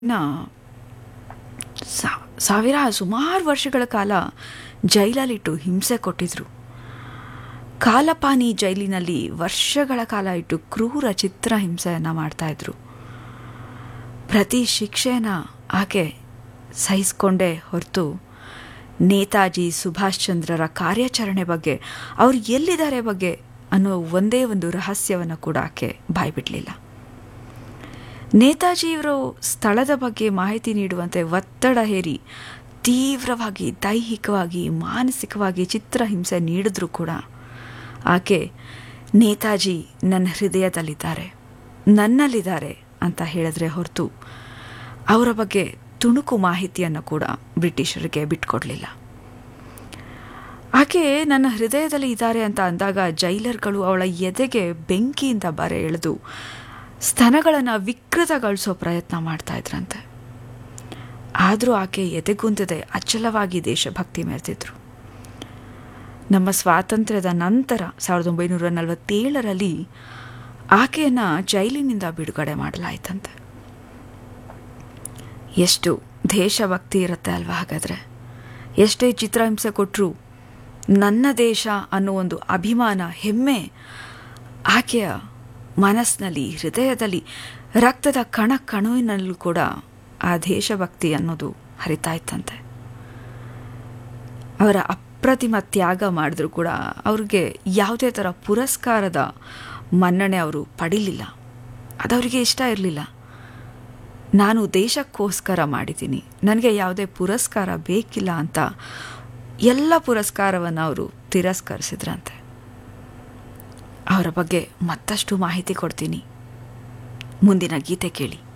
ನ ಸಾ- ಸಾವಿರ ಸುಮಾರು ವರ್ಷಗಳ ಕಾಲ ಜೈಲಲ್ಲಿಟ್ಟು ಹಿಂಸೆ ಕೊಟ್ಟಿದ್ರು ಕಾಲಪಾನಿ ಜೈಲಿನಲ್ಲಿ ವರ್ಷಗಳ ಕಾಲ ಇಟ್ಟು ಕ್ರೂರ ಚಿತ್ರ ಹಿಂಸೆಯನ್ನು ಮಾಡ್ತಾಯಿದ್ರು ಪ್ರತಿ ಶಿಕ್ಷೆನ ಆಕೆ ಸಹಿಸ್ಕೊಂಡೇ ಹೊರತು ನೇತಾಜಿ ಸುಭಾಷ್ ಚಂದ್ರರ ಕಾರ್ಯಾಚರಣೆ ಬಗ್ಗೆ ಅವ್ರು ಎಲ್ಲಿದ್ದಾರೆ ಬಗ್ಗೆ ಅನ್ನೋ ಒಂದೇ ಒಂದು ರಹಸ್ಯವನ್ನು ಕೂಡ ಆಕೆ ಬಾಯ್ಬಿಡಲಿಲ್ಲ ನೇತಾಜಿಯವರು ಸ್ಥಳದ ಬಗ್ಗೆ ಮಾಹಿತಿ ನೀಡುವಂತೆ ಒತ್ತಡ ಹೇರಿ ತೀವ್ರವಾಗಿ ದೈಹಿಕವಾಗಿ ಮಾನಸಿಕವಾಗಿ ಚಿತ್ರಹಿಂಸೆ ನೀಡಿದ್ರೂ ಕೂಡ ಆಕೆ ನೇತಾಜಿ ನನ್ನ ಹೃದಯದಲ್ಲಿದ್ದಾರೆ ನನ್ನಲ್ಲಿದ್ದಾರೆ ಅಂತ ಹೇಳಿದ್ರೆ ಹೊರತು ಅವರ ಬಗ್ಗೆ ತುಣುಕು ಮಾಹಿತಿಯನ್ನು ಕೂಡ ಬ್ರಿಟಿಷರಿಗೆ ಬಿಟ್ಕೊಡ್ಲಿಲ್ಲ ಆಕೆ ನನ್ನ ಹೃದಯದಲ್ಲಿ ಇದ್ದಾರೆ ಅಂತ ಅಂದಾಗ ಜೈಲರ್ಗಳು ಅವಳ ಎದೆಗೆ ಬೆಂಕಿಯಿಂದ ಬರೆ ಎಳೆದು ಸ್ತನಗಳನ್ನು ವಿಕೃತಗೊಳಿಸೋ ಪ್ರಯತ್ನ ಮಾಡ್ತಾ ಇದ್ರಂತೆ ಆದರೂ ಆಕೆ ಎದೆಗುಂದದೆ ಅಚಲವಾಗಿ ದೇಶಭಕ್ತಿ ಮೆರೆದಿದ್ರು ನಮ್ಮ ಸ್ವಾತಂತ್ರ್ಯದ ನಂತರ ಸಾವಿರದ ಒಂಬೈನೂರ ನಲವತ್ತೇಳರಲ್ಲಿ ಆಕೆಯನ್ನು ಜೈಲಿನಿಂದ ಬಿಡುಗಡೆ ಮಾಡಲಾಯಿತಂತೆ ಎಷ್ಟು ದೇಶಭಕ್ತಿ ಇರುತ್ತೆ ಅಲ್ವಾ ಹಾಗಾದರೆ ಎಷ್ಟೇ ಚಿತ್ರಹಿಂಸೆ ಕೊಟ್ಟರು ನನ್ನ ದೇಶ ಅನ್ನೋ ಒಂದು ಅಭಿಮಾನ ಹೆಮ್ಮೆ ಆಕೆಯ ಮನಸ್ಸಿನಲ್ಲಿ ಹೃದಯದಲ್ಲಿ ರಕ್ತದ ಕಣ ಕಣುವಿನಲ್ಲೂ ಕೂಡ ಆ ದೇಶಭಕ್ತಿ ಅನ್ನೋದು ಹರಿತಾ ಇತ್ತಂತೆ ಅವರ ಅಪ್ರತಿಮ ತ್ಯಾಗ ಮಾಡಿದ್ರು ಕೂಡ ಅವ್ರಿಗೆ ಯಾವುದೇ ಥರ ಪುರಸ್ಕಾರದ ಮನ್ನಣೆ ಅವರು ಪಡಿಲಿಲ್ಲ ಅದವರಿಗೆ ಇಷ್ಟ ಇರಲಿಲ್ಲ ನಾನು ದೇಶಕ್ಕೋಸ್ಕರ ಮಾಡಿದ್ದೀನಿ ನನಗೆ ಯಾವುದೇ ಪುರಸ್ಕಾರ ಬೇಕಿಲ್ಲ ಅಂತ ಎಲ್ಲ ಪುರಸ್ಕಾರವನ್ನು ಅವರು ತಿರಸ್ಕರಿಸಿದ್ರಂತೆ ಅವರ ಬಗ್ಗೆ ಮತ್ತಷ್ಟು ಮಾಹಿತಿ ಕೊಡ್ತೀನಿ ಮುಂದಿನ ಗೀತೆ ಕೇಳಿ